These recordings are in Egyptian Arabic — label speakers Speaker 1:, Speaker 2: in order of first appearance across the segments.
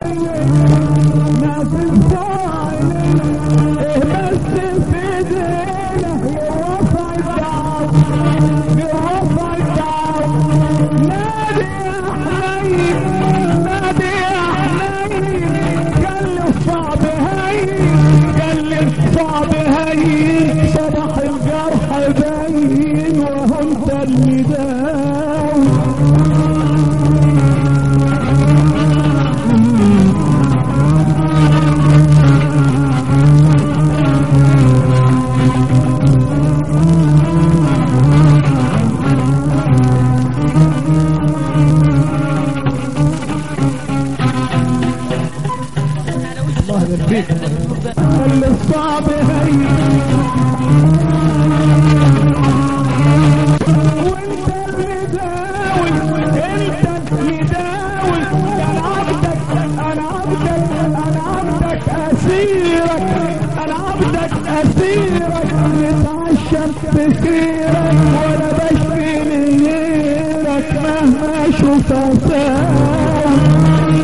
Speaker 1: ناس الفايلة إيه بس في ايدينا بالرفع الدعوة بالرفع الدعوة نادي يا حنين نادي يا حنين قال لي الصعب هين قال لي الصعب هين صباح الجرح باين وهو انت اللي داوي الله يرفيك اللي الصعب هي وانت اللي داوي انت اللي داوي انا عبدك انا عبدك انا عبدك اسيرك انا عبدك اسيرك متعشم بخيرك ولا بشفي لغيرك مهما اشوف اساك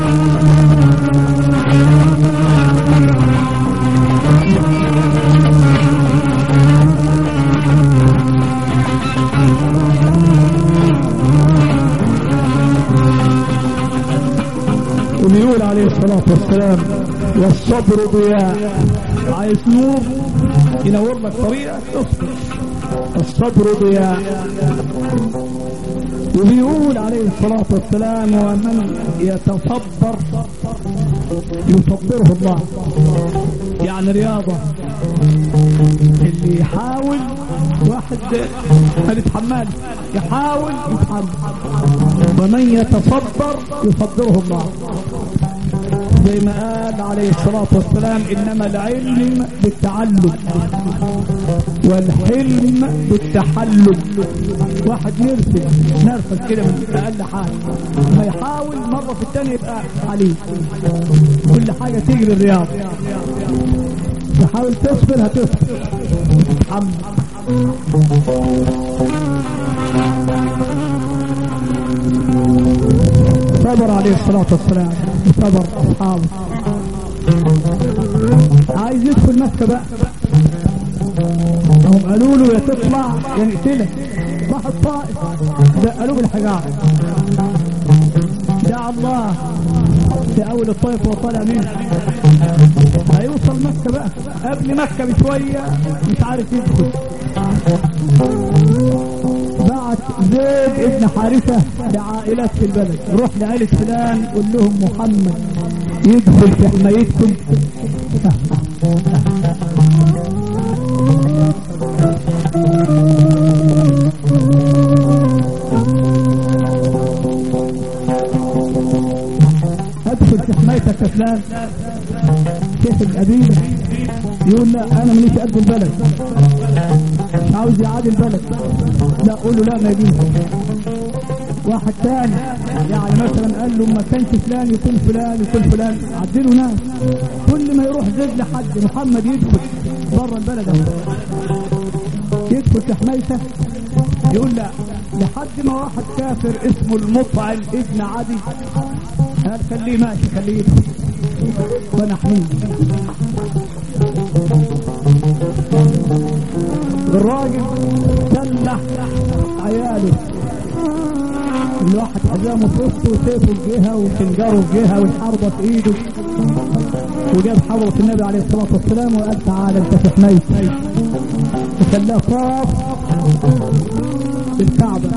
Speaker 1: وبيقول عليه الصلاة والسلام والصبر ضياء عايز نور ينور لك طريقك اصبر الصبر ضياء وبيقول عليه الصلاة والسلام ومن يتصبر يصبره الله يعني رياضة اللي يحاول واحد ما يتحمل يحاول يتحمل ومن يتصبر يصبره الله زي ما قال عليه الصلاة والسلام إنما العلم بالتعلم والحلم بالتحلم واحد يرسل نرفز كده من أقل حاجة ما يحاول مرة في الثانية يبقى عليه كل حاجة تجري الرياض تحاول تصبر هتصبر تتحمل صبر عليه الصلاة والسلام وصبر أصحابه عايز يدخل مكة بقى هم قالوا له يا تطلع يا نقتلك راح الطائف دقلوه بالحجار دعا الله في أول الطائف وطلع منه هيوصل مكة بقى قبل مكة بشوية مش عارف يدخل بعت زيد ابن حارثة لعائلات في البلد روح لعائلة فلان قول لهم محمد يدخل في حمايتكم ادخل في حمايتك يا فلان كيف القبيلة يقول لا انا مانيش قد البلد مش عاوز يعادي البلد لا قول له لا ما يجيش واحد تاني يعني مثلا قال له ما كانش فلان يكون فلان يكون فلان عدله ناس كل ما يروح زيد لحد محمد يدخل بره البلد اهو يدخل في حمايته يقول لا لحد ما واحد كافر اسمه المطعم ابن عدي قال خليه ماشي خليه يدخل وانا احميه الراجل سلح عياله الواحد حزامه في وسطه وسيفه في جهه وسنجاره في جهه والحربه في ايده وجاب حضرة النبي عليه الصلاة والسلام وقال تعالى انت في حمايتي وخلاه طاف بالكعبة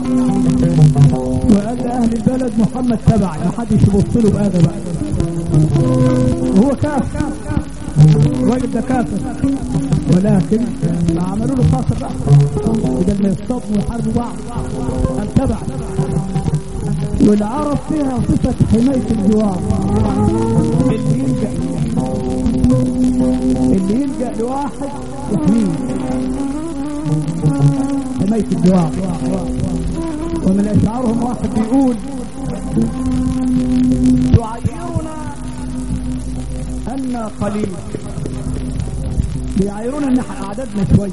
Speaker 1: وقال لأهل البلد محمد تبعي ما حدش يبص له بهذا بقى وهو كافر الراجل ده كافر ولكن ما عملوا له خاطر بقى بدل ما يصطدموا ويحاربوا بعض قال تبعي والعرب فيها صفة حماية الجوار اللي يلجأ اللي يلجأ لواحد يحميه حماية الجوار ومن أشعارهم واحد بيقول تعيرنا أن قليل بيعيرونا ان احنا اعدادنا شوية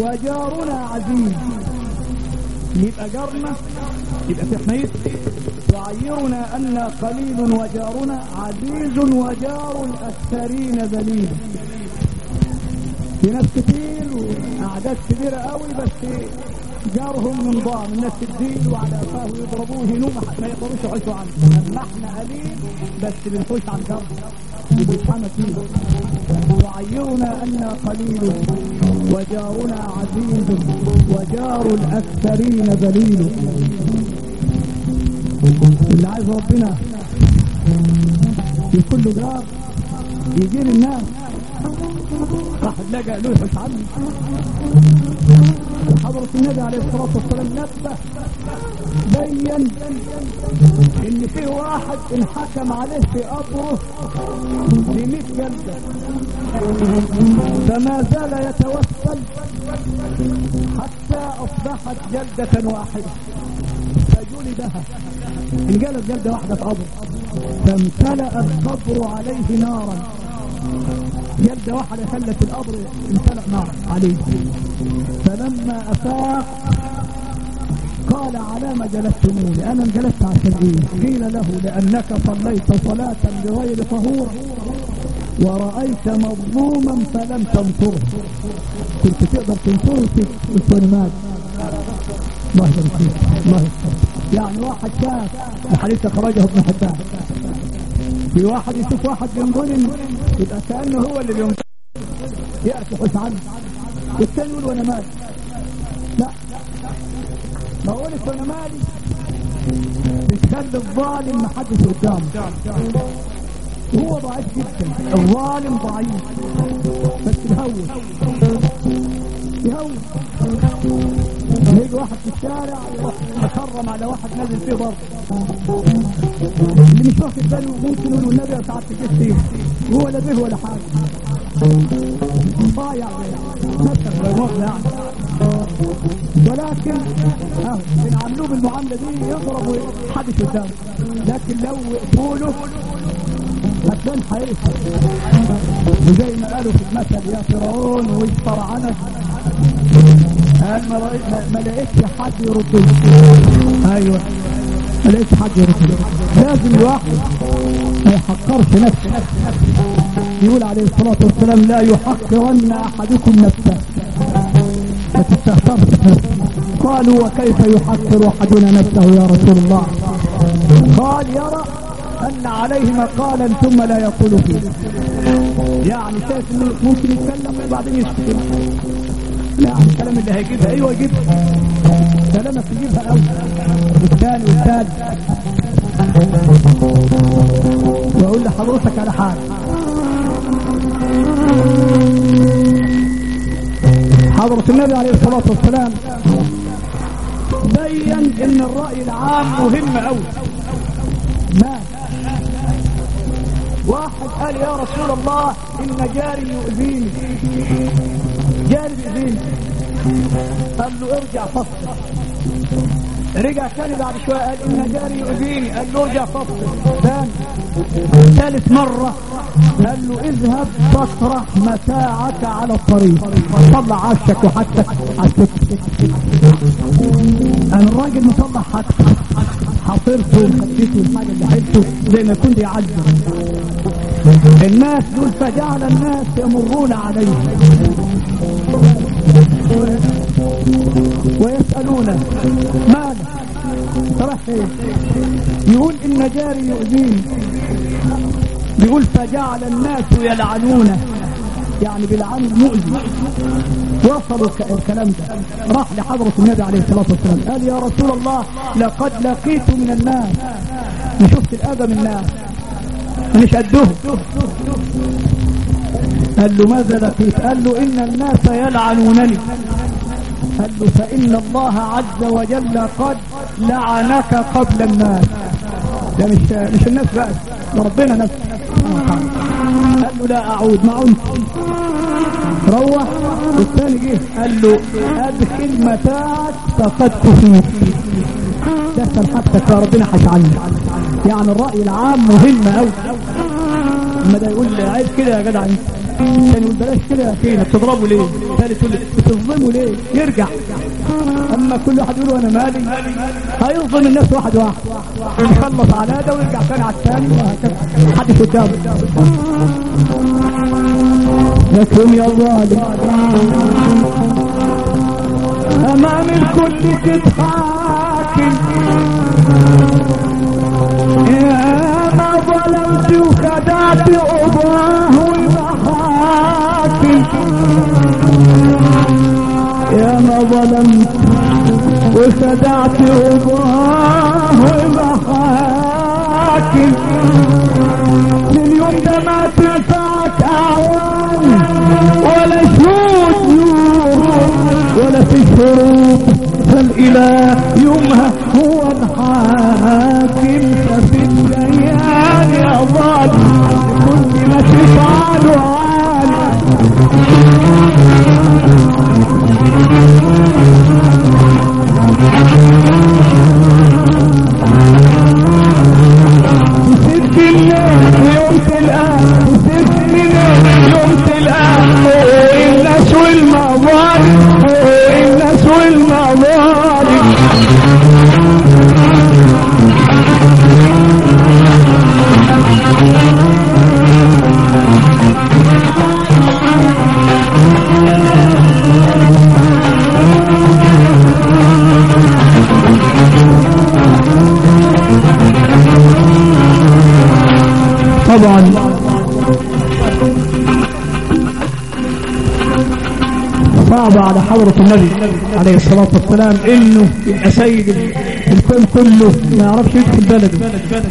Speaker 1: وجارنا عزيز يبقى جارنا يبقى في حماية يعيرنا أن قليل وجارنا عزيز وجار الأكثرين ذليل في ناس كتير وأعداد كبيرة قوي بس جارهم من ضام الناس تدين وعلى أفاه يضربوه هنوم ما يقدروش يحوشوا عنه أما احنا قليل بس بنحوش عن جار بنتحمى فيه يعيرنا أن قليل وجارنا عزيز وجار الأكثرين ذليل اللي عايز ربنا في كل جار يجي الناس راح لقى له عنه حضرة النبي عليه الصلاة والسلام نبه بين ان في واحد انحكم عليه في قبره بمئة جلدة فما زال يتوسل حتى اصبحت جلدة واحدة فجلدها انجلد جلدة واحدة في قبره فامتلأ القبر عليه نارا جلدة واحدة خلت القبر امتلأ نار عليه فلما افاق قال على ما جلستموني انا انجلست عشان ايه قيل له لانك صليت صلاة بغير طهور ورأيت مظلوما فلم تنصره كنت تقدر تنصره في الظلمات الله يبارك فيك الله يبارك يعني واحد شاف الحديث اخرجه ابن حبان في واحد يشوف واحد بينظلم يبقى كانه هو اللي بينظلم يأتي حس عنه والثاني يقول وانا مالي لا ما اقولك وانا مالي بتخلي الظالم محدش قدامه وهو ضعيف جدا الظالم ضعيف بس يهون يهون يجي واحد في الشارع يروح يحرم على واحد نازل فيه برضه اللي مش واخد باله ممكن يقول النبي ساعات تجيب فيه وهو لا به ولا حاجه ضايع مثلا لو يعني ولكن اهو بنعاملوه بالمعامله دي يضرب وحدش قدامه لكن لو وقفوا هتبان حقيقة وزي ما قالوا في المثل يا فرعون واسترعنك قال ما رأيت ما لقيتش حد يرد ايوه ما لقيتش حد يرد لازم الواحد ما يحقرش نفسه يقول عليه الصلاة والسلام لا يحقرن احدكم نفسه ما تستهترش قالوا وكيف يحقر احدنا نفسه يا رسول الله قال يرى أن عليه مقالا ثم لا يقول فيه يعني شايف انه ممكن يتكلم وبعدين يسكت يعني الكلام اللي هيجيبها ايوه يجيبها كلامك تجيبها قوي والثاني والثالث واقول لحضرتك على حاجه حضرة النبي عليه الصلاة والسلام بين ان الرأي العام مهم قوي ما واحد قال يا رسول الله ان جاري يؤذيني جاري يؤذيني قال له ارجع فصل رجع تاني بعد شوية قال ان جاري يؤذيني قال له ارجع فصل ثاني ثالث مرة قال له اذهب تطرح متاعك على الطريق طلع عشك وحاجتك على السكة انا الراجل مطلع حاجته حصرته وخدته الحاجة اللي حيثه زي ما يكون بيعذب الناس دول فجعل الناس يمرون عليه ويسألون ماذا صلاح ايه يقول ان جاري يؤذيني يقول فجعل الناس يلعنونه يعني بلعن المؤذي وصلوا الكلام ده راح لحضرة النبي عليه الصلاة والسلام قال يا رسول الله لقد لقيت من الناس شفت الأذى من الناس مش قدهم قال له ماذا لقيت قال له إن الناس يلعنونني قال له فإن الله عز وجل قد لعنك قبل الناس ده مش مش الناس بقى ده ربنا نفسه قال له لا أعود ما عدت روح والثاني جه قال له أدخل متاعك فقد كفيت دخل حاجتك يا ربنا هيتعلم يعني الرأي العام مهم قوي اما ده يقول عيب كده يا جدع انت كان يقول بلاش كده يا اخينا بتضربه ليه ثالث يقول بتظلمه ليه يرجع اما لما كل واحد يقول انا مالي هيظلم الناس واحد واحد يخلص على ده ويرجع تاني على الثاني وهكذا محدش قدامه لكن يا ظالم امام الكل تتحاكم يا ما ظلمت وخدعت أباه المحاكم يا ما ظلمت وخدعت أباه المحاكم اليوم ده ما تنفعك أعوان ولا شهود نور ولا في شروط فالإله يومها هو الحاكم ففي الأيام يا ظالم كل ما تفعله عالم وسبت الليل ويوم تلقاه وسبت الليل يوم تلقاه فوق الناس والمظالم فوق الناس والمظالم طبعا صعب على حضرة النبي عليه الصلاة والسلام انه يبقى سيد الكون كله ما يعرفش يدخل بلده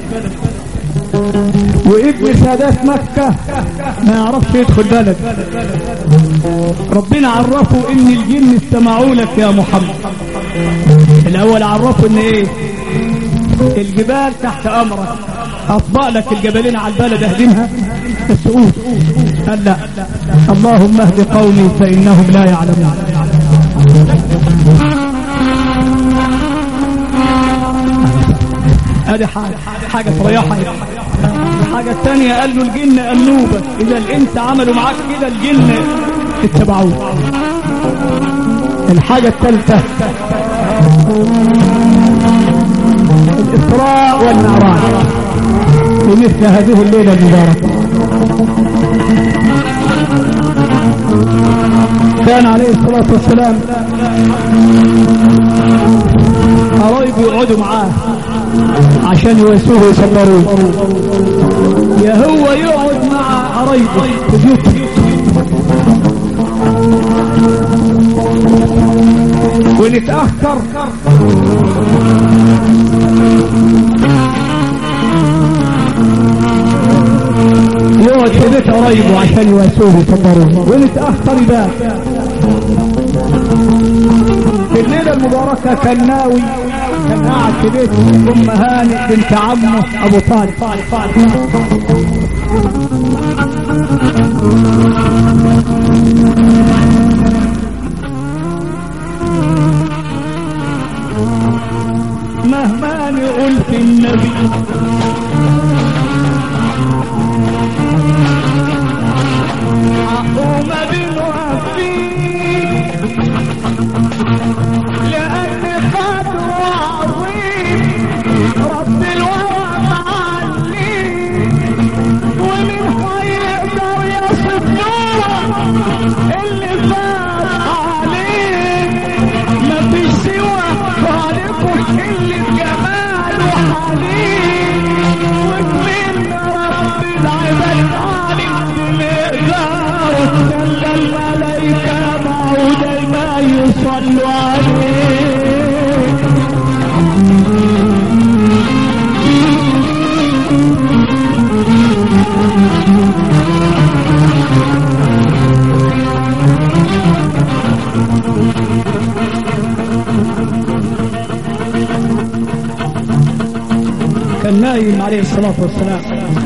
Speaker 1: وابن سادات مكة ما يعرفش يدخل بلد ربنا عرفه ان الجن استمعوا لك يا محمد الاول عرفه ان ايه الجبال تحت امرك اطبق لك الجبلين على البلد اهدمها السعود قال لا اللهم اهد قومي فانهم لا يعلمون ادي حاجه حاجه تريحك الحاجه الثانيه قال له الجن قلوبه اذا الانس عملوا معاك كده الجن اتبعوه الحاجه الثالثه الإسراء والمعراج في مثل هذه الليلة المباركة كان عليه الصلاة والسلام قرايب يقعدوا معاه عشان يواسوه ويصبروه يا هو يقعد مع قرايبه في بيوته ونتأخر يقعد في بيت قرايبه عشان يواسوه ويصبروه ونتأخر يبات في الليلة المباركة كان ناوي كان قاعد في بيت أم هانئ بنت عمه أبو طالب مهما نقول في النبي حقه ما بنوفيه لأن قدره عظيم رب الورى معليه ومن هيقدر يصف نوره اللي فات عليه مفيش سوى خالقه اللي بجماله حليم ومن رب العباد عالم بمقداره خلى الملايكة معه دايما يصلوا عليه كان نايم عليه الصلاة والسلام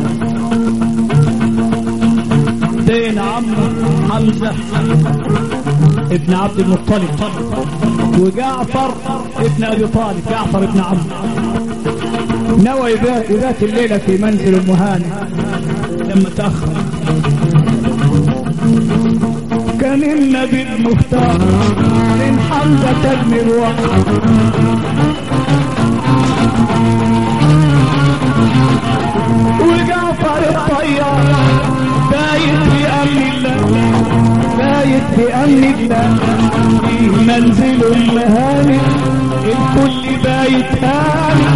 Speaker 1: بين عمه حمزة ابن عبد المطلب وجعفر ابن ابي طالب جعفر ابن عمه نوى يبات يبات الليلة في منزل المهاني لما تأخر كان النبي المختار من حمزة بن الوقت وجعفر الطيار بايت في أمن الله بايت في أمن الله في منزل المهاني الكل بايت هاني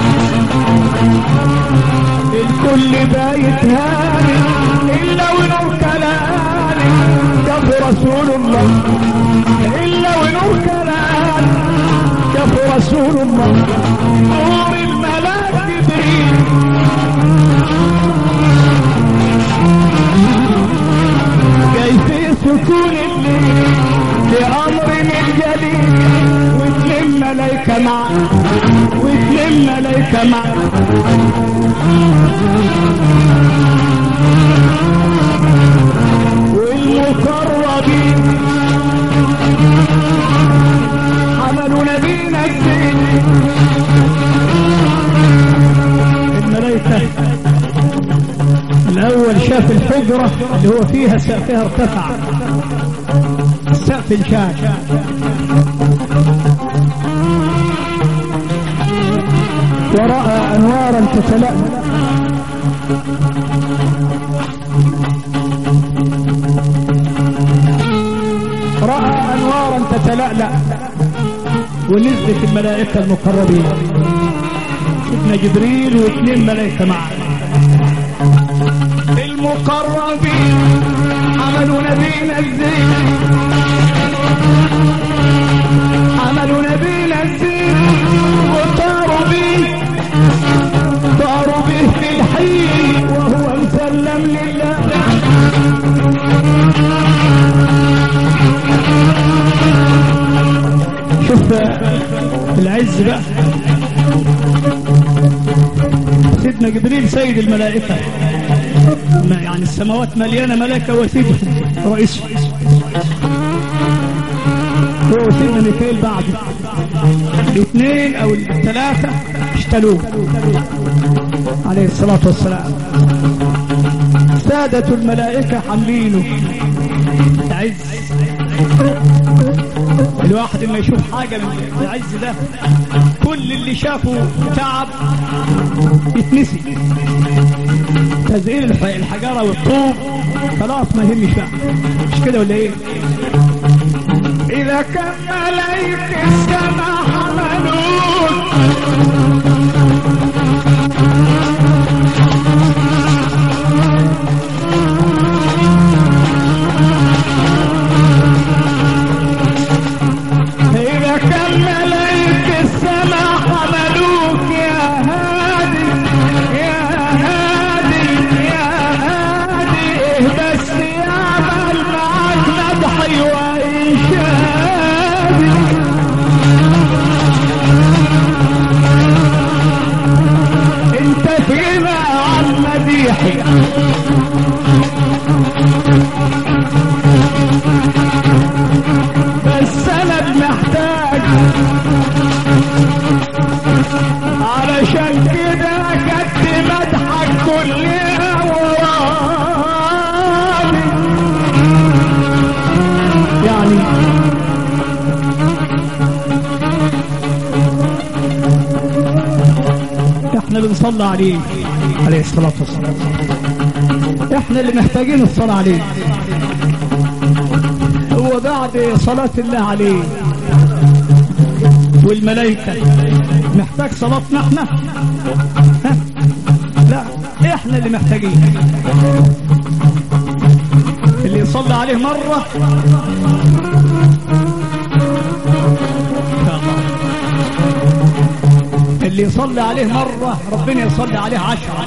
Speaker 1: الكل بايت هاني إلا ونور كلامي كفو رسول الله إلا ونور كلامي كفو رسول الله نور الملاك جبريل جاي في سكون الليل لأمر من جليل واثنين ملايكة معه واثنين ملايكة معه والمقربين حملوا نبينا الدين الملائكة الأول شاف الحجرة اللي هو فيها سقفها ارتفع السقف انشاش ورأى أنوارا تتلألأ رأى أنوارا تتلألأ ونزلت الملائكة المقربين سيدنا جبريل واثنين ملائكة معه المقربين عملوا نبينا الزين عملوا نبينا الزين وطاروا به طاروا به في الحين وهو مسلم لله شوف العز بقى سيدنا جبريل سيد الملائكة ما يعني السماوات مليانة ملائكة وسيدهم رئيس هو سيدنا ميكائيل بعد الاثنين او الثلاثة اشتلوه عليه الصلاة والسلام سادة الملائكة حاملينه العز الواحد لما يشوف حاجة من العز ده كل اللي شافه تعب يتنسي تزعيل الح- الحجارة والطوب خلاص ما يهمش بقى مش كده ولا ايه إذا كان ملايك السماء حملوك إذا كان ملايك السماء حملوك يا هادي يا هادي يا هادي إيه بس يعمل معاك مدحي وإنشادي انت في غنى عن مديحي بس انا محتاج علشان كده كنت مدحك كل وراني يعني احنا اللي بنصلي عليه عليه الصلاة والسلام احنا اللي محتاجين الصلاة عليه هو بعد صلاة الله عليه والملائكة محتاج صلاتنا احنا ها؟ لا احنا اللي محتاجين اللي يصلي عليه مرة إن شاء الله. اللي يصلي عليه مرة ربنا يصلي عليه عشرة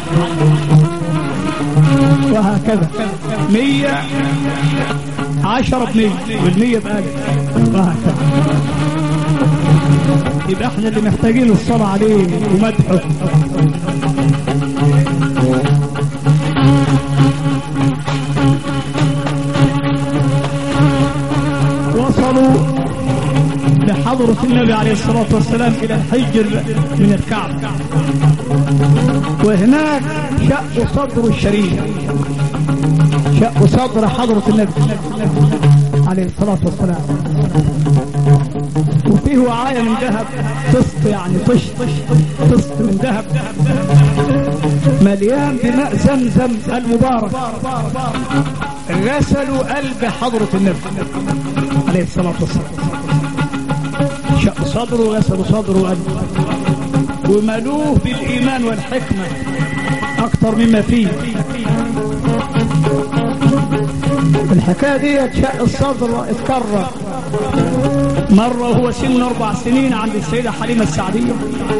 Speaker 1: وهكذا مية عشرة بمية والمية بألف وهكذا يبقى احنا اللي محتاجين الصلاة عليه ومدحه وصلوا لحضرة النبي عليه الصلاة والسلام إلى الحجر من الكعبة وهناك شق صدر الشريف شق صدر حضرة النبي عليه الصلاة والسلام وفيه وعاية من ذهب طست يعني طش طست من ذهب مليان بماء زمزم المبارك غسلوا قلب حضرة النبي عليه الصلاة والسلام شق صدره غسلوا صدره وقلبه وملوه بالإيمان والحكمة أكثر مما فيه الحكاية دي شق الصدر اتكرر مرة وهو سن أربع سنين عند السيدة حليمة السعدية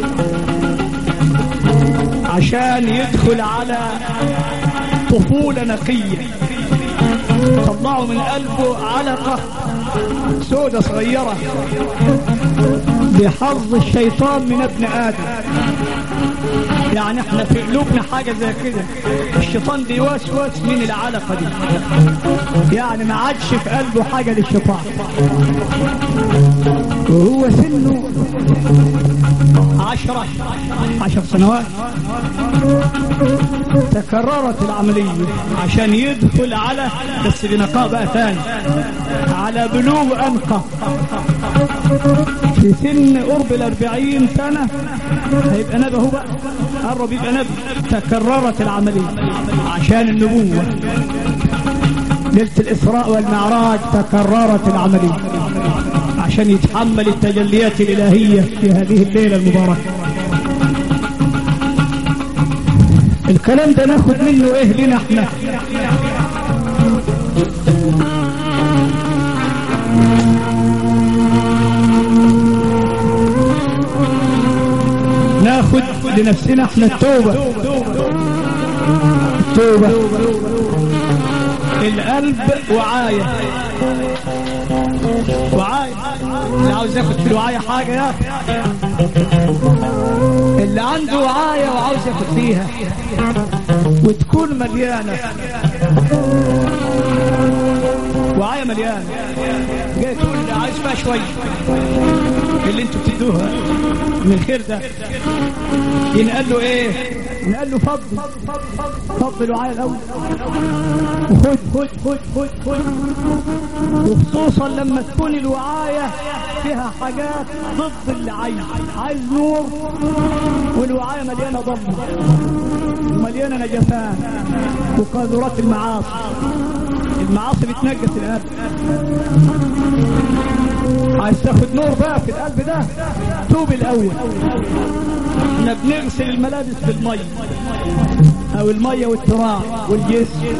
Speaker 1: عشان يدخل على طفولة نقية طلعوا من قلبه علقة سودة صغيرة بحظ الشيطان من ابن آدم يعني احنا في قلوبنا حاجة زي كده الشيطان بيوسوس من العلقة دي يعني ما عادش في قلبه حاجة للشيطان وهو سنه عشرة عشر سنوات تكررت العملية عشان يدخل على بس بنقاء بقى ثاني على بلوغ أنقى في سن قرب الأربعين سنة هيبقى نبي هو بقى قرب يبقى نبي تكررت العملية عشان النبوة ليلة الإسراء والمعراج تكررت العملية عشان يتحمل التجليات الإلهية في هذه الليلة المباركة الكلام ده ناخد منه ايه لنا احنا ناخد لنفسنا احنا التوبة التوبة القلب وعاية وعاية اللي عاوز ياخد في الوعاية حاجة يا اللي عنده وعاية وعاوز ياخد فيها وتكون مليانة وعاية مليانة جاي تقول لي عايز فيها شوية اللي انتوا بتدوها من الخير ده ينقال له ايه ينقال له فضل فضل الوعاية الاول وخد خد خد خد خد وخصوصا لما تكون الوعاية فيها حاجات ضد اللي عايز عايز نور والوعاية مليانة ضلمة مليانة نجفان وقاذورات المعاصي المعاصي بتنجس القلب عايز تاخد نور بقى في القلب ده توب الاول احنا بنغسل الملابس بالميه او الميه والتراب والجسم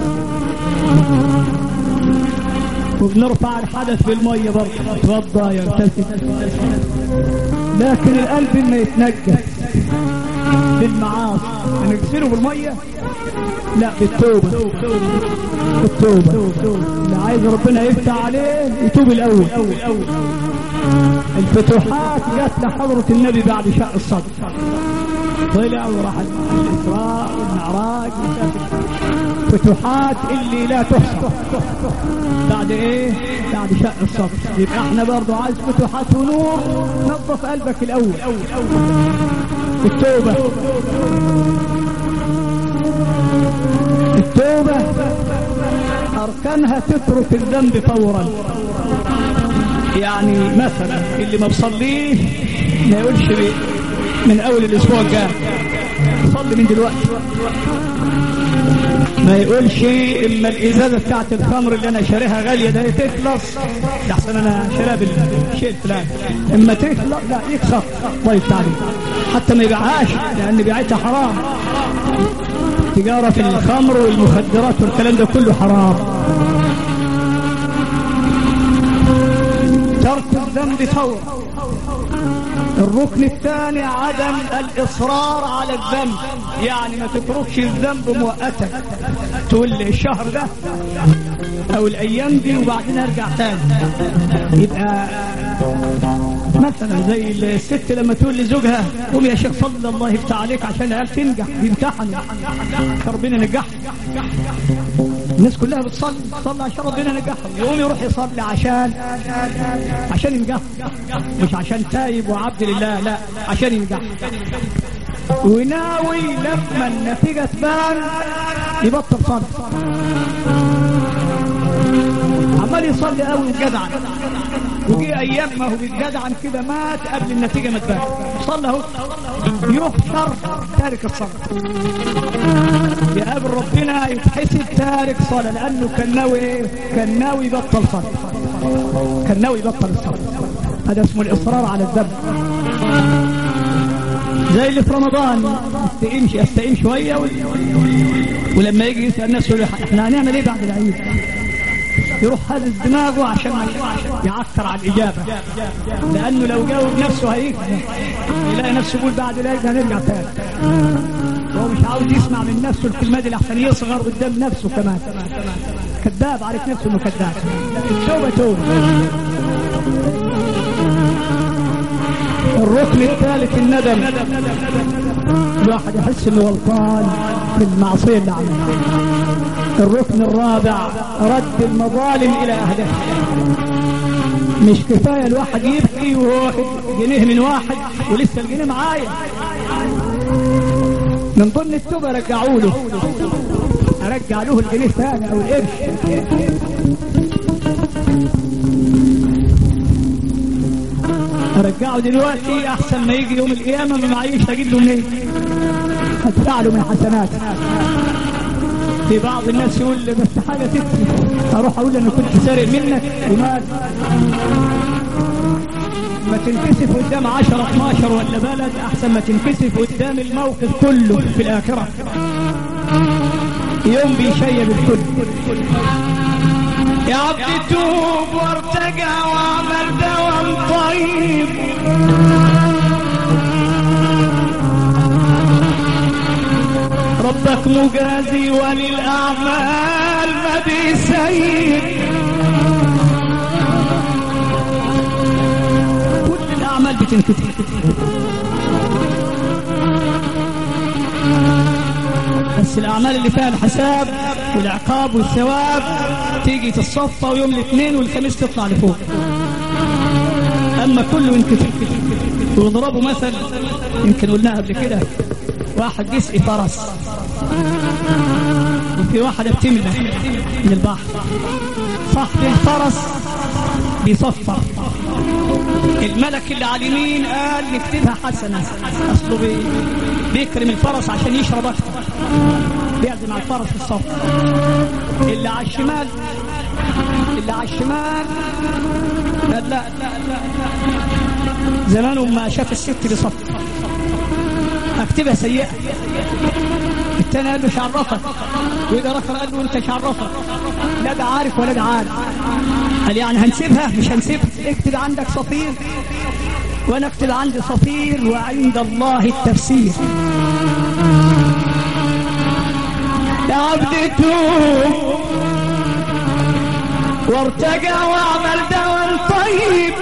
Speaker 1: وبنرفع الحدث بالميه برضه اتوضى يغتسل لكن القلب ما يتنجس بالمعاصي هنغسله بالميه لا بالتوبه بالتوبه اللي عايز ربنا يفتح عليه يتوب الاول الفتوحات جت لحضرة النبي بعد شق الصدر طلع وراح الإسراء والمعراج فتوحات اللي لا تحصى بعد ايه بعد شق الصدر يبقى احنا برضو عايز فتوحات ونور نظف قلبك الاول التوبة التوبة أركانها تترك الذنب فورا يعني مثلا اللي ما بصليه ما يقولش من أول الأسبوع الجاي صلي من دلوقتي ما يقولش اما الازازه بتاعت الخمر اللي انا شاريها غاليه ده تخلص ده احسن انا شاريها بالشيء الفلاني اما تخلص لا يكسر طيب تعالي حتى ما يبيعهاش لان بيعتها حرام تجاره في الخمر والمخدرات والكلام ده كله حرام ترك الذنب فورا الركن الثاني عدم الإصرار على الذنب يعني ما تتركش الذنب مؤقتا تقول الشهر ده أو الأيام دي وبعدين أرجع تاني يبقى مثلا زي الست لما تقول لزوجها قوم يا شيخ صلى الله يفتح عليك عشان العيال تنجح يمتحنوا ربنا نجح الناس كلها بتصلي تصلي عشان ربنا نجحهم يقوم يروح يصلي عشان عشان ينجح مش عشان تايب وعبد لله لا عشان ينجح وناوي لما النتيجة تبان يبطل صلاة عمال عمال يصلي قوي وجدعا وجي ايام ما هو بيتجدعن كده مات قبل النتيجه ما تبان صلى اهو يحشر تارك الصلاه يقابل ربنا يتحسب تارك صلاه لانه كان ناوي ايه؟ كان ناوي يبطل صلاه كان ناوي يبطل الصلاه هذا اسمه الاصرار على الذنب زي اللي في رمضان استقيم استقيم شويه و... ولما يجي يسال نفسه يقول احنا هنعمل ايه بعد العيد؟ يروح هذا دماغه عشان يعكر على الإجابة لأنه لو جاوب نفسه هيكذب يلاقي نفسه يقول بعد العيد هنرجع تاني هو مش عاوز يسمع من نفسه الكلمة دي لحسن يصغر قدام نفسه كمان كذاب عارف نفسه انه كذاب التوبة توبة الركن الثالث الندم الواحد يحس انه غلطان في المعصية اللي عملها الركن الرابع رد المظالم الى اهلها مش كفاية الواحد يبكي وهو واخد جنيه من واحد ولسه الجنيه معايا من ضمن التوبة رجعوا له ارجع له الجنيه ثاني او القرش ارجعه دلوقتي احسن ما يجي يوم القيامه ما معيش اجيب له منين هدفع له من حسناتي في بعض الناس يقول لي بس حاجه تكفي اروح اقول انا كنت سارق منك ومال ما تنكسف قدام 10 12 ولا بلد احسن ما تنكسف قدام الموقف كله في الاخره يوم بيشيب الكل
Speaker 2: يا عبد توب وارتجع واعمل دوام طيب ربك مجازي وللأعمال ما بيسيب
Speaker 1: كل الاعمال بتنكتب بس الاعمال اللي فيها الحساب والعقاب والثواب تيجي تتصفى ويوم الاثنين والخميس تطلع لفوق اما كله ينكتب ويضربوا مثل يمكن قلناها قبل كده واحد يسقي فرس وفي واحدة بتملى من البحر صاحب الفرس بيصفر الملك اللي على اليمين قال نكتبها حسنة أصله بي بيكرم الفرس عشان يشرب أكتر بيعزم على الفرس في الصف اللي على الشمال اللي على الشمال قال لا لا لا, لا. زمانه ما شاف الست بصف اكتبها سيئة التاني قال له شعرفك وإذا رفض قال له انت شعرفك لا ده عارف ولا ده عارف قال يعني هنسيبها مش هنسيبها اكتب عندك صفير وانا اكتب عندي صفير وعند الله التفسير
Speaker 2: يا عبد توب وارتجع واعمل دوام طيب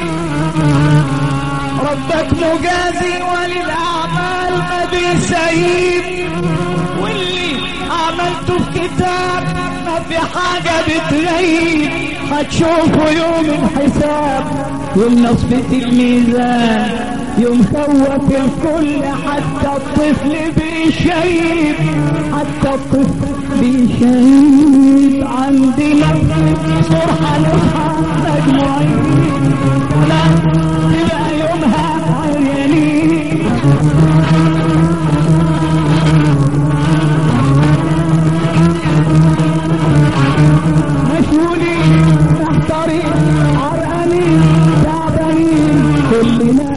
Speaker 2: ربك مجازي وللأعمال ما بيسيب واللي عملته في كتاب ما في حاجة بتغيب هتشوفه يوم الحساب
Speaker 1: يوم نصبة الميزان يوم خوف الكل حتى الطفل بيشيب حتى الطفل بيشيب عندنا صرحة نصحى مجموعين لا تبقى يومها عريانين مشغولين محتارين عرقانين تعبانين كلنا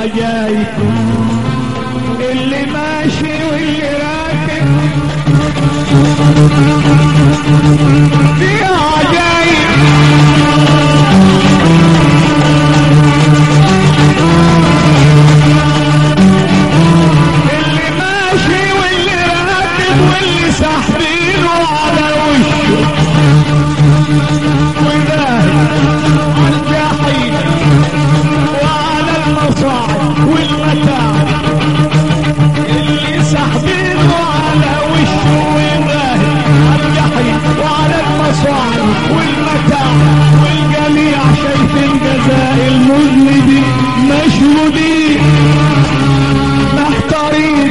Speaker 1: عجايب اللي ماشي واللي راكب في عجايب اللي ماشي واللي راكب واللي ساحبينه على وشه وذاهب على الجحيم وعلى المصاعب والمتاعب اللي ساحبينه على وشه وذاهب على الجحيم وعلى المصاعب والمتاعب والجميع شايفين جزاء المذنبين مشهودين محتارين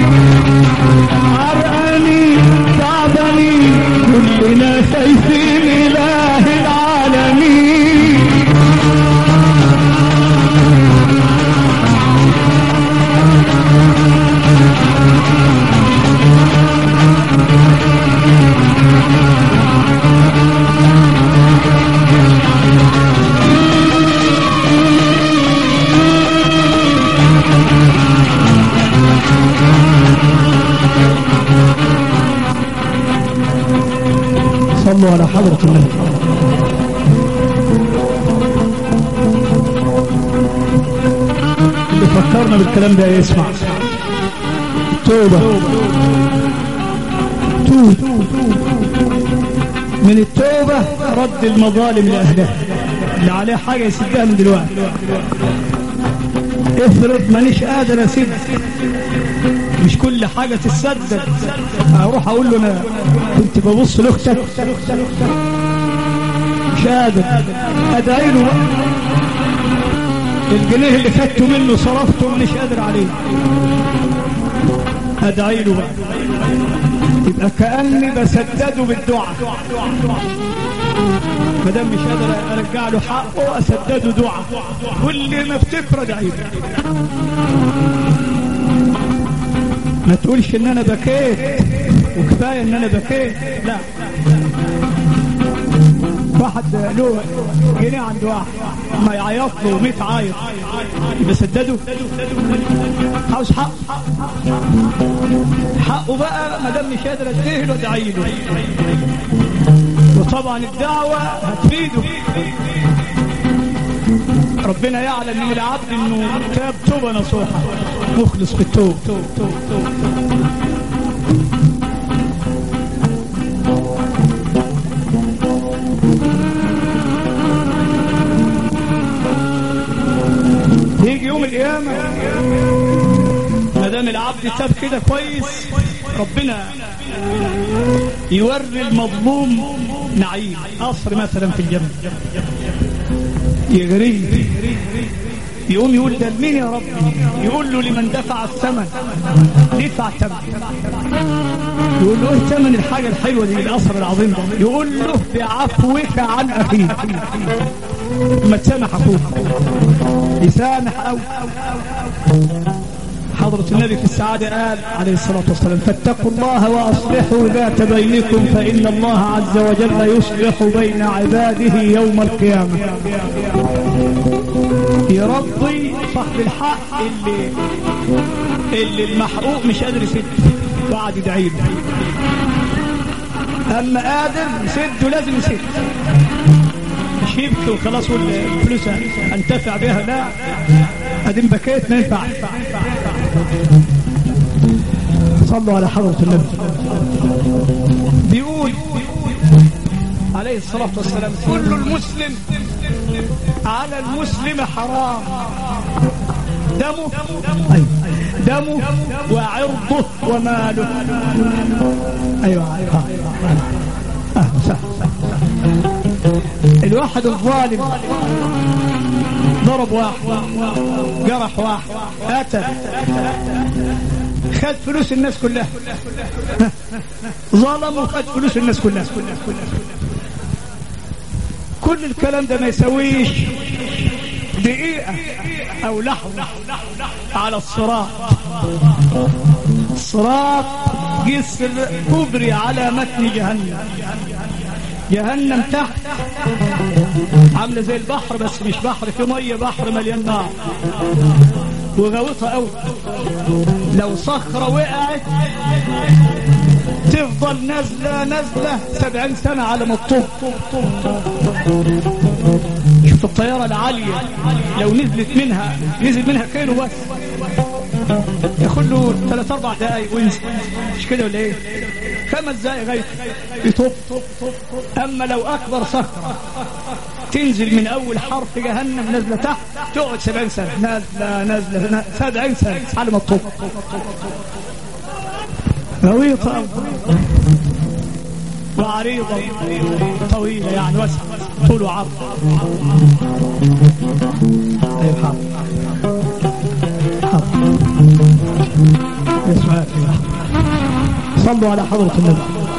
Speaker 1: عرقانين تعبانين كلنا خايفين اله العالمين صلوا على حضرة النبي اللي فكرنا بالكلام ده يسمع توبة توب من التوبة رد المظالم لأهلها اللي عليه حاجة يسدها من دلوقتي افرض مانيش قادر اسد مش كل حاجة تتسدد اروح اقول له انا كنت ببص لاختك مش قادر ادعي له بقى الجنيه اللي خدته منه صرفته مش قادر عليه ادعي له بقى يبقى كاني بسدده بالدعاء ما دام مش قادر ارجع له حقه اسدده دعاء كل ما افتكر ادعي له ما تقولش ان انا بكيت وكفايه ان انا بكيت لا واحد له جنيه عند واحد ما يعيط له 100 عايط بسدده عاوز حق حقه بقى ما دام مش قادر اديه له ادعي له وطبعا الدعوه هتفيده ربنا يعلم من العبد انه تاب توبه نصوحه مخلص في التوب يجي يوم القيامه ما دام العبد تاب كده كويس ربنا يوري المظلوم نعيم قصر مثلا في الجنه يغريه يقوم يقول ده مين يا ربي يقول له لمن دفع الثمن دفع ثمن يقول له ايه ثمن الحاجه الحلوه دي القصر العظيم ده يقول له بعفوك عن اخيك ما تسامح اخوك يسامح او حضرة النبي في السعادة قال عليه الصلاة والسلام فاتقوا الله وأصلحوا ذات بينكم فإن الله عز وجل يصلح بين عباده يوم القيامة يرضي صاحب الحق اللي اللي المحقوق مش قادر يسد وقعد يدعي له أما قادر يسد لازم يسد مش يبكي وخلاص والفلوس انتفع بها لا ادين بكيت ما ينفع صلوا على حضرة النبي بيقول عليه الصلاة والسلام كل المسلم على المسلم حرام دمه أيوة. دمه وعرضه وماله ايوه ايوه أهلا وسهلا الواحد الظالم ضرب واحد جرح واحد قتل خد فلوس الناس كلها ظلم وخد فلوس الناس كلها كل الكلام ده ما يسويش دقيقة أو لحظة على الصراط الصراط جسر كبري على متن جهنم جهنم تحت عامله زي البحر بس مش بحر في ميه بحر مليان نار وغوطة قوي لو صخرة وقعت تفضل نازلة نازلة سبعين سنة على ما تطب شوف الطيارة العالية لو نزلت منها نزل منها كيلو بس ياخد له ثلاث اربع دقايق وينزل مش كده ولا ايه؟ خمس دقايق غاية يطب اما لو اكبر صخرة تنزل من اول حرف جهنم نازله تحت تقعد 70 سنه نازله نازله 70 سنه على ما تطب غويطه وعريضة طويلة يعني واسعة طول وعرض طيب حاضر حاضر اسمع صلوا على حضرة النبي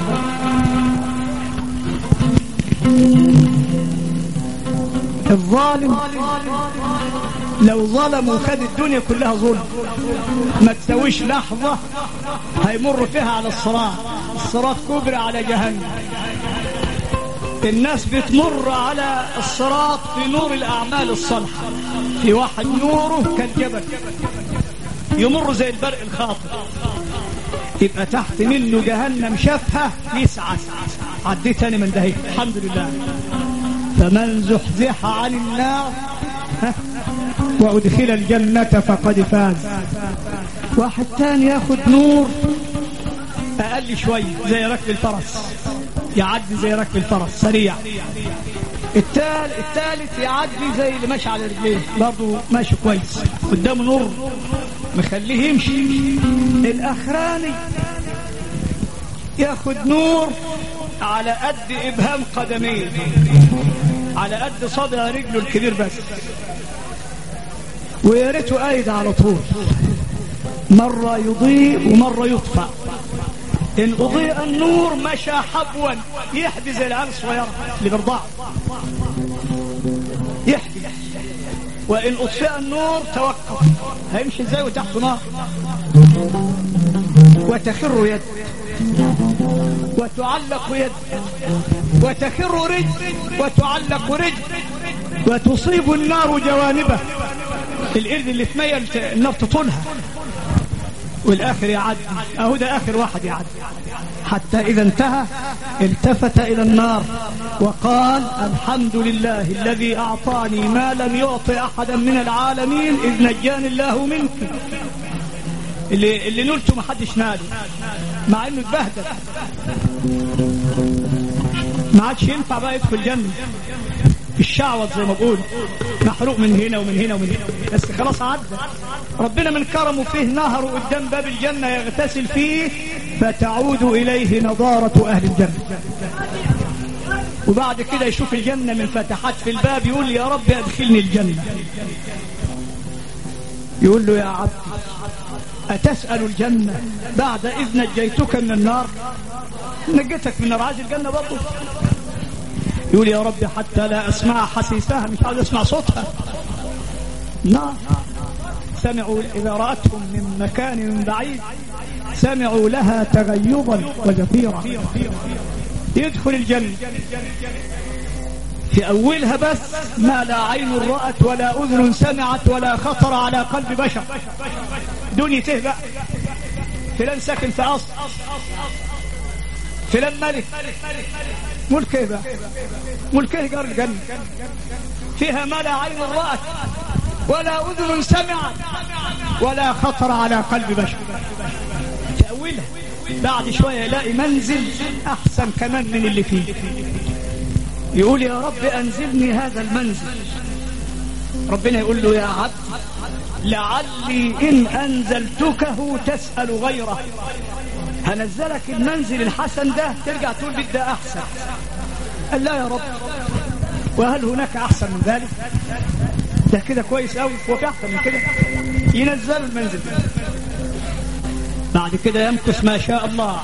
Speaker 1: الظالم لو ظلم وخد الدنيا كلها ظلم ما تسويش لحظة هيمر فيها على الصراط الصراط كبرى على جهنم الناس بتمر على الصراط في نور الأعمال الصالحة في واحد نوره كالجبل يمر زي البرق الخاطر يبقى تحت منه جهنم شافها يسعى عديت تاني من دهي الحمد لله فمن زحزح عن النار وأدخل الجنة فقد فاز واحد تاني ياخد نور أقل شوي زي ركب الفرس يعدي زي ركب الفرس سريع التال الثالث يعدي زي اللي ماشي على رجليه برضه ماشي كويس قدامه نور مخليه يمشي الاخراني ياخد نور على قد ابهام قدميه على قد صدى رجله الكبير بس ويا ريته قايد على طول مرة يضيء ومرة يطفأ إن أضيء النور مشى حبوا يحدي زي العيال الصغيرة اللي برضع يحدي وإن أطفئ النور توقف هيمشي ازاي وتحته نار وتخر يد وتعلق يد وتخر رجل وتعلق رجل وتصيب النار جوانبه القرد اللي تميل النار تطولها والآخر يعدي أهو ده آخر واحد يعدي حتى إذا انتهى التفت إلى النار وقال الحمد لله الذي أعطاني ما لم يعطي أحدا من العالمين إذ نجاني الله منك اللي, اللي نلته ما حدش ناله مع انه اتبهدل ما عادش ينفع بقى يدخل الجنه الشعوط زي ما بقول محروق من هنا ومن هنا ومن هنا بس خلاص عدى ربنا من كرمه فيه نهر قدام باب الجنة يغتسل فيه فتعود إليه نضارة أهل الجنة وبعد كده يشوف الجنة من فتحات في الباب يقول يا رب أدخلني الجنة يقول له يا عبد أتسأل الجنة بعد إذ نجيتك من النار نجيتك من النار عايز الجنة برضه يقول يا رب حتى لا أسمع حسيسها مش عاوز أسمع صوتها نار سمعوا إذا رأتهم من مكان بعيد سمعوا لها تغيظا وزفيرا يدخل الجنة في أولها بس ما لا عين رأت ولا أذن سمعت ولا خطر على قلب بشر دنيا تهبأ فلان ساكن في أصل فلان ملك ملكه بقى ملكه جار الجنة فيها ما لا عين رأت ولا أذن سمعت ولا خطر على قلب بشر تأولها بعد شوية يلاقي منزل أحسن كمان من اللي فيه يقول يا رب أنزلني هذا المنزل ربنا يقول له يا عبد لعلي إن أنزلتكه تسأل غيره هنزلك المنزل الحسن ده ترجع تقول بدي ده أحسن قال لا يا رب وهل هناك أحسن من ذلك ده كده كويس قوي وفي أحسن من كده ينزل المنزل بعد كده يمكث ما شاء الله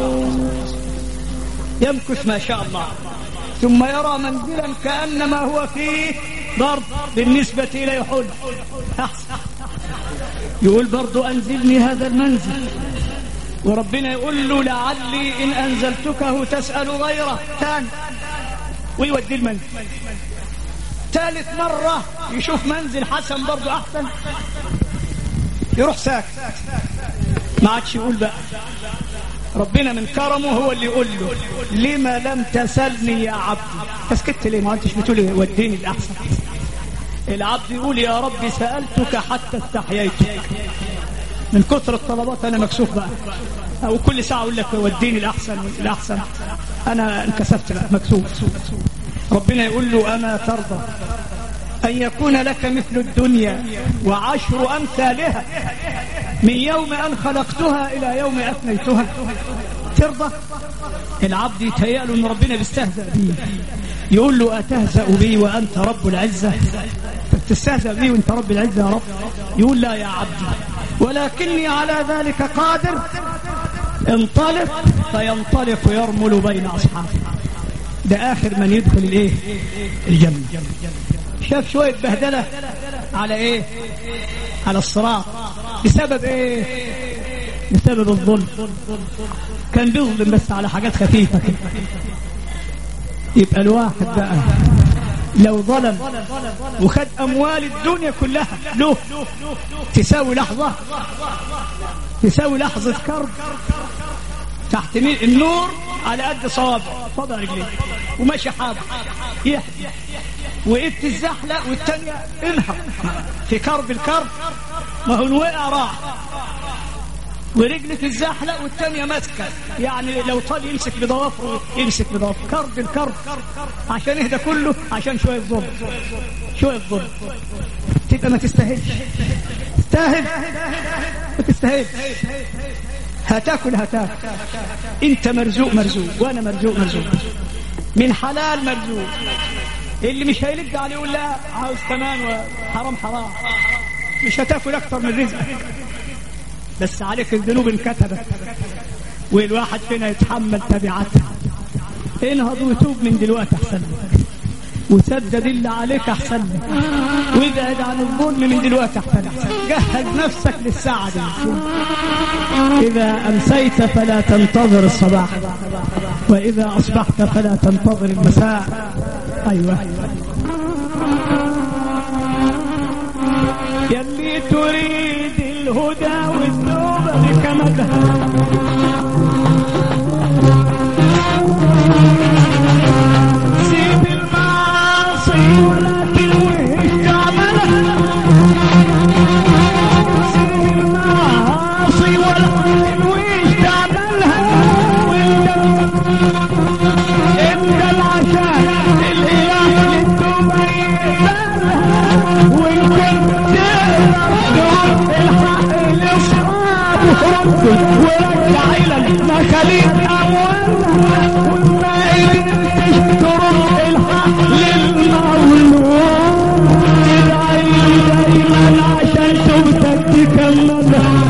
Speaker 1: يمكث ما شاء الله ثم يرى منزلا كأنما هو فيه ضرب بالنسبة إليه حل أحسن يقول برضو أنزلني هذا المنزل وربنا يقول له لعلي إن أنزلتكه تسأل غيره ثاني ويودي المنزل ثالث مرة يشوف منزل حسن برضو أحسن يروح ساكت ما عادش يقول بقى ربنا من كرمه هو اللي يقول له لما لم تسلني يا عبدي تسكت ليه ما انتش بتقول وديني الاحسن العبد يقول يا ربي سالتك حتى استحييتك من كثر الطلبات انا مكسوف بقى او كل ساعه اقول لك وديني الاحسن الاحسن انا انكسفت بقى مكسوف ربنا يقول له اما ترضى ان يكون لك مثل الدنيا وعشر امثالها من يوم ان خلقتها الى يوم افنيتها ترضى العبد يتهيأ له ان ربنا بيستهزأ بيه يقول له اتهزأ بي وانت رب العزه تستهزأ بي وانت رب العزه يا رب يقول لا يا عبدي ولكني على ذلك قادر انطلق فينطلق يرمل بين اصحابه ده اخر من يدخل الايه الجنه شاف شويه بهدله على ايه على الصراط بسبب ايه بسبب الظلم كان بيظلم بس على حاجات خفيفه كده يبقى الواحد بقى لو ظلم وخد اموال الدنيا كلها له تساوي لحظه تساوي لحظه كرب تحت النور على قد صوابع صوابع رجليه وماشي حاضر يحدي وقفت الزحلة والتانية انهر في كرب الكرب ما هو الوقع راح ورجل في الزحلة والتانية ماسكة يعني لو طال يمسك بضوافره يمسك بضوافره كرب الكرب عشان اهدى كله عشان شوية ظلم شوية ظلم تبقى ما تستاهلش تستاهل ما تستاهلش هتاكل هتاكل انت مرزوق مرزوق وانا مرزوق مرزوق من حلال مرزوق اللي مش هيلد عليه يقول لا عاوز كمان وحرام حرام مش هتاكل اكتر من رزقك بس عليك الذنوب انكتبت والواحد فينا يتحمل تبعاتها انهض وتوب من دلوقتي احسن لك وسدد اللي عليك احسن لك وابعد عن الظلم من دلوقتي احسن احسن جهز نفسك للساعه دي اذا امسيت فلا تنتظر الصباح واذا اصبحت فلا تنتظر المساء ايوه يلي تريد الهدى والتوبه بك سيب المعاصي ولكن وش تعملها سيب المعاصي ولكن وش تعملها وانت انت العشاء الاله للتوبه يقبلها وان كنت تقدر الحق لاصحابه ربك ورجع الى المخاليق اولها وما قدرتش ترد الحق للمولود ادعي دايما عشان توبتك تكملها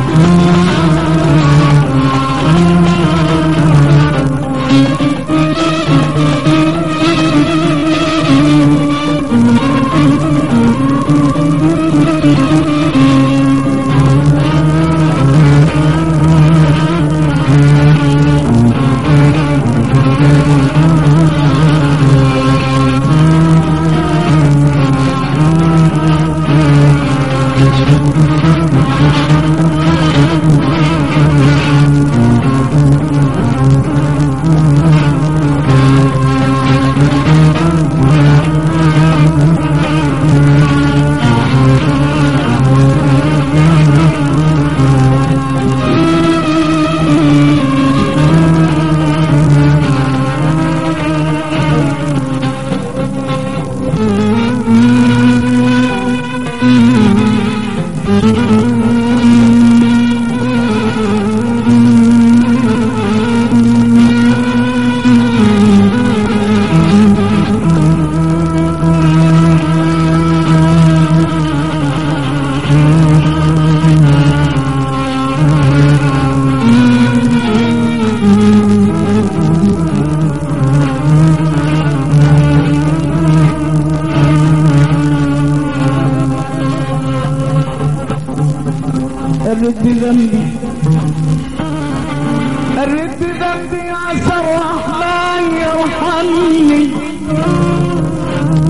Speaker 1: الرد ذنبي الرد ذنبي عسى الرحمن يرحمني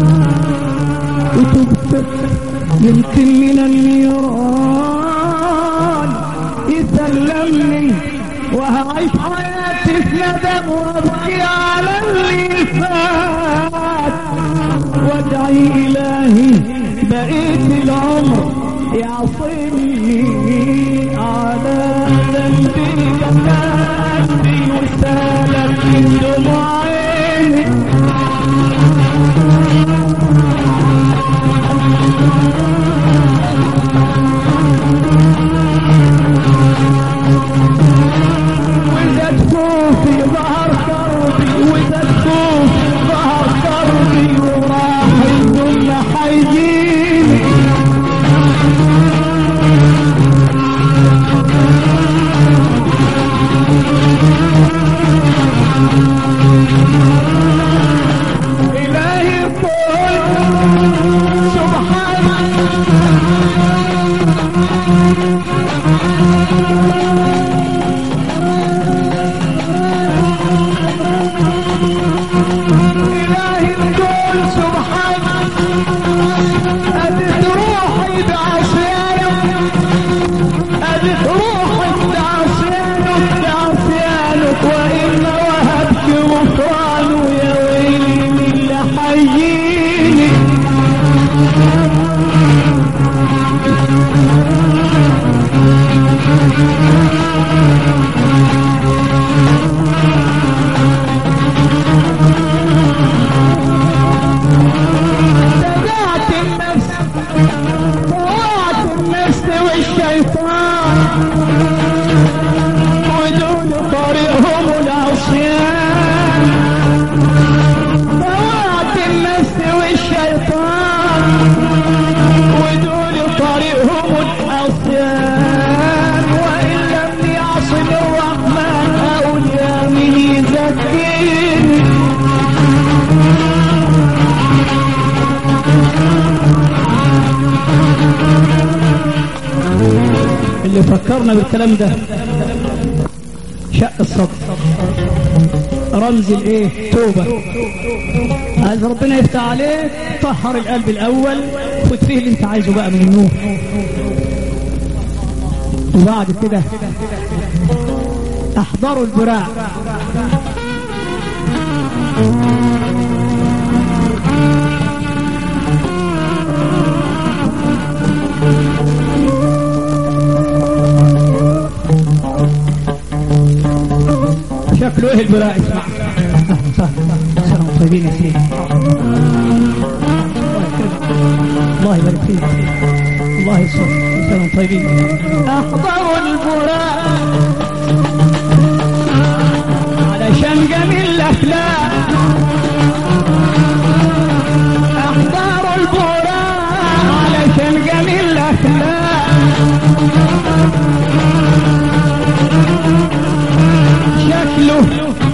Speaker 1: وتبت يمكن من النيران علمني وهعيش حياتي في ندم وابكي على اللي فات وادعي الهي بقيت العمر يعصمني على ذنبي جنبي وسالك من دموع عيني وإذا تكون في ظهر كربي وإذا تكون في ظهر كربي وراح الدنيا حيجيني إلهي قل سبحانك إلهي الكل سبحانك أدت روحي بعصيانك أدت روحي بعصيانك بعصيانك وإن وهبت غفرانه يا ويلي من اللي حييني دجعت النفس طوعت النفس والشيطان ودول طريقهم العصيان طوعت النفس والشيطان ودول طريقهم العصيان وإن لم يعصم الرحمن أقول يا من يزكيني اللي فكرنا بالكلام ده شق الصدر رمز الايه توبة عايز ربنا يفتح عليك طهر القلب الاول خد فيه اللي انت عايزه بقى من النور وبعد كده احضروا البراع شكله ايه البراء اسمع اهلا وسهلا سلام طيبين يا سيدي الله يبارك فيك الله يصلح سلام طيبين احضروا البراء علشان جميل الاخلاق احضروا البراء علشان جميل الاخلاق شكله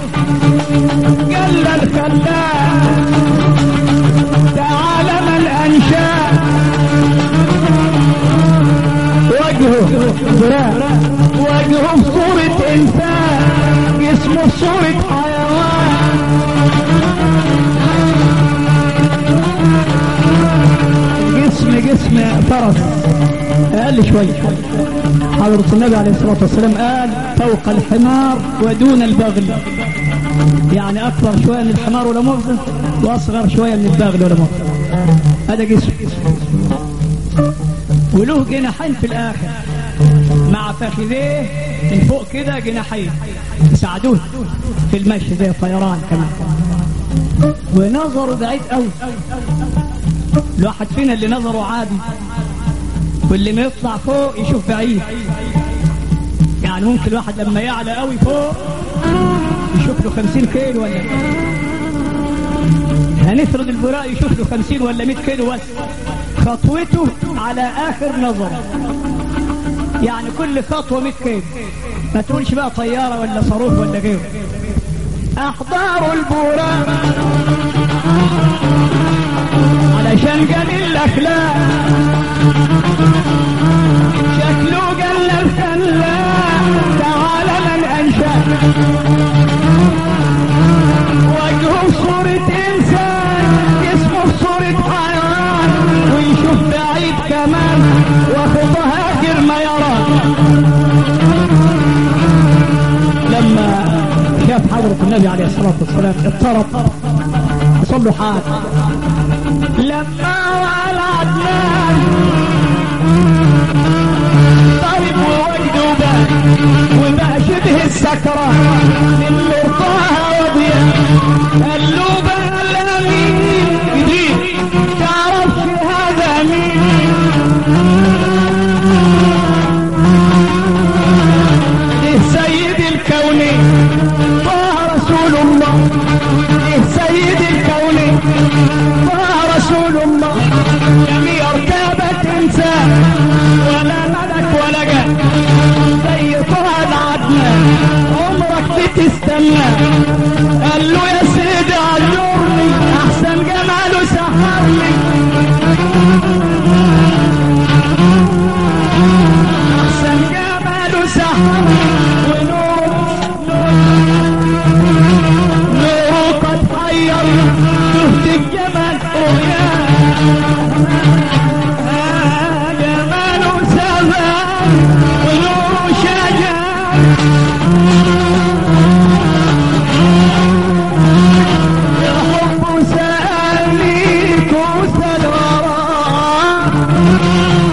Speaker 1: جل الخلاق تعالى من انشاء وجهه براء وجهه في صورة انسان جسمه في صورة حيوان جسم جسم فرس اقل شوية حضرة النبي عليه الصلاة والسلام قال فوق الحمار ودون البغل يعني أكبر شوية من الحمار ولا مؤاخذة وأصغر شوية من البغل ولا مؤاخذة هذا جسم وله جناحين في الآخر مع فخذيه من فوق كده جناحين يساعدوه في المشي زي الطيران كمان ونظره بعيد قوي الواحد فينا اللي نظره عادي واللي ما يطلع فوق يشوف بعيد يعني ممكن الواحد لما يعلى قوي فوق يشوف له 50 كيلو ولا هنفرض البراء يشوف له 50 ولا 100 كيلو بس خطوته على اخر نظر يعني كل خطوه 100 كيلو ما تقولش بقى طياره ولا صاروخ ولا غيره احضار البراء علشان جميل الاخلاق شكله جل الخلاق تعالى من انشا وجهه صورة انسان جسمه صورة حيوان ويشوف بعيد كمان وخطه هاجر ما يرى النبي عليه الصلاة والسلام اضطرب حصل له حال لما ولدنا طيب ووجده بقى وبقى شبه السكرة من مرضاها وضيع قال له بقى الأمين جديد تعرف هذا مين إيه سيد الكونين طه رسول الله إيه سيد الكونين طه رسول الله لم يرتاب إنسان ولا ملك ولا جن زي طه العدنان عمرك بتستنى قال له يا سيدي عذرني أحسن جماله سحرني أحسن جماله سحرني ونور نور قد حير شفت الجمال رؤياه آه جماله سبان ونور شجاع يا حب سألني كوس الورى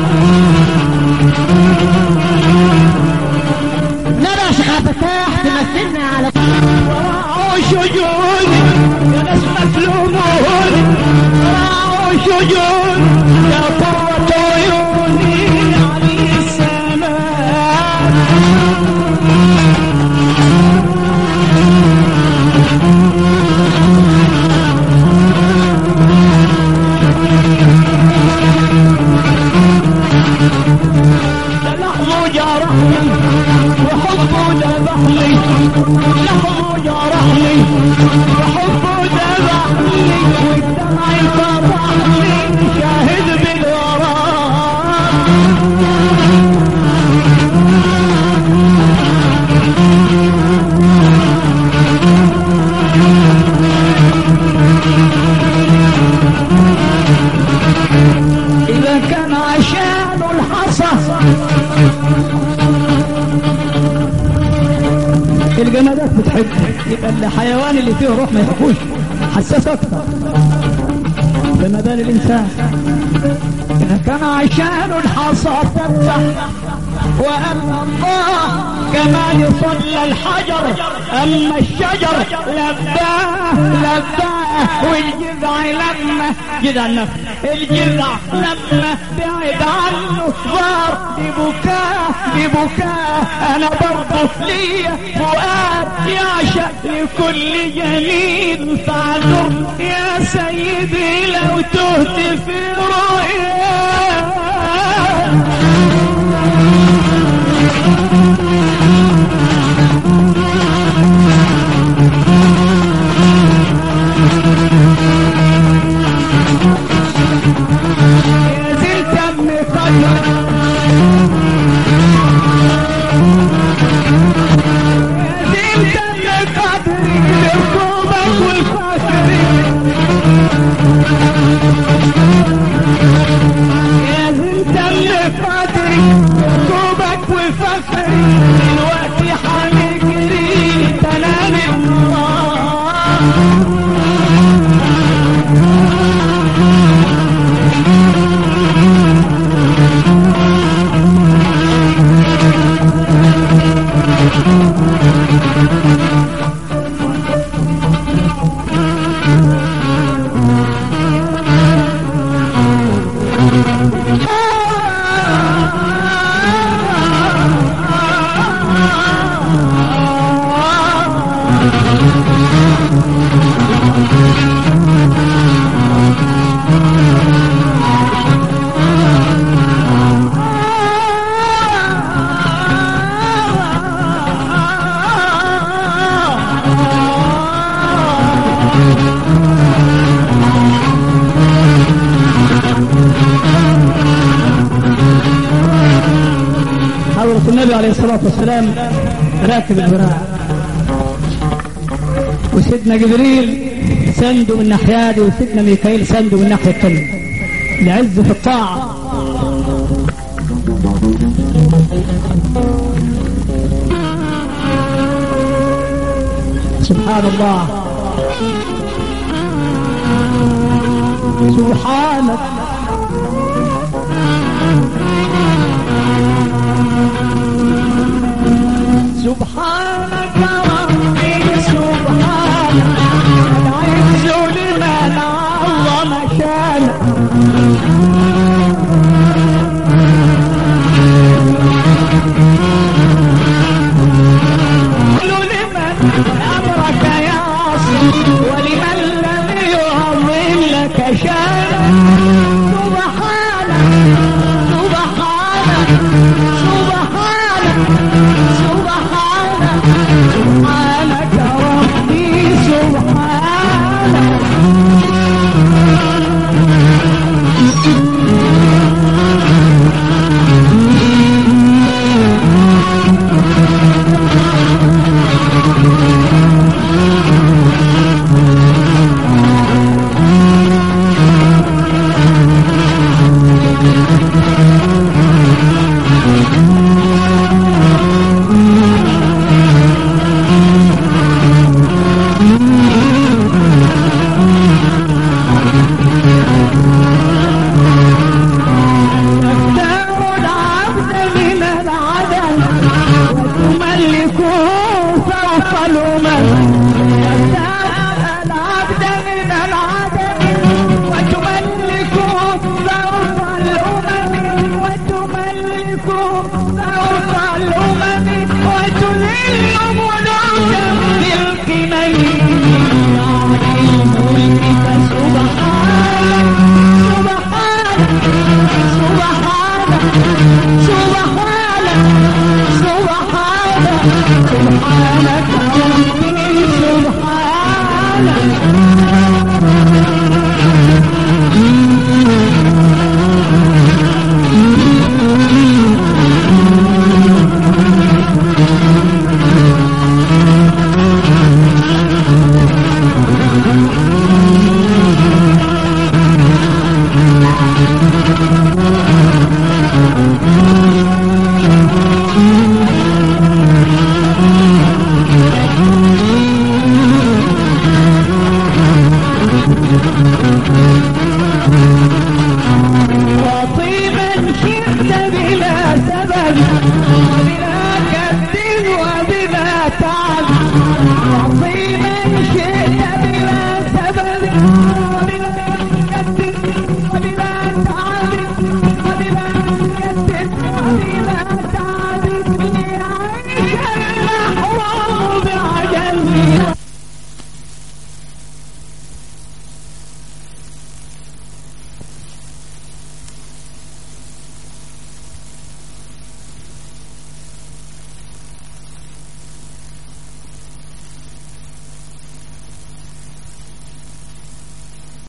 Speaker 3: نرى شيخ فتاح تمثلنا على
Speaker 1: راعوا شجون يا ناس مفلومون راعوا شجون يا قرة عيوني علي السماء لحظه جرحني وحبه ذبحني لحظه جرحني وحبه ذبحني والدمع فرحني شاهد بالغرام إذا كان عشان الحصى الجمادات بتحب يبقى الحيوان اللي فيه روح ما يخافوش حساس اكتر بما بال الانسان اذا كان عشان الحصى تفتح واما الله كما يصلى الحجر اما الشجر لباه لباه والجذع لما جذع النفس الجذع لما بعد عنه صار ببكاه ببكاه انا برضه ليا فؤاد يعشق لكل جميل فاعذر يا سيدي لو تهت في رؤياه يا زلت ابن خير يا زلت ابن قدري بركوبك والفخر يا زلت ابن قدري بركوبك وفخري دلوقتي حنجري تنام الله حضرة النبي عليه الصلاة والسلام راكب البراع وسيدنا جبريل سنده من ناحية دي وسيدنا ميكائيل سنده من الناحية الثانية العز في الطاعة سبحان سبحان الله سبحانك سبحانك ربي سبحانك العز لمن عظم شانك كل لمن أمرك يعصي ولمن لم يعظم لك شانك سبحانك سبحانك سبحانك سبحانك سبحانك ربي سبحانك تختار العبد من العدم وتملكه فوق الأمم تختار العبد من العدم وتملكه فوق الأمم وتملكه فوق الأمم وتذل ملوكا بالقمم الملك فسبحانك سبحانك سبحانك سبحانك سبحانك سبحانك ربي سبحانك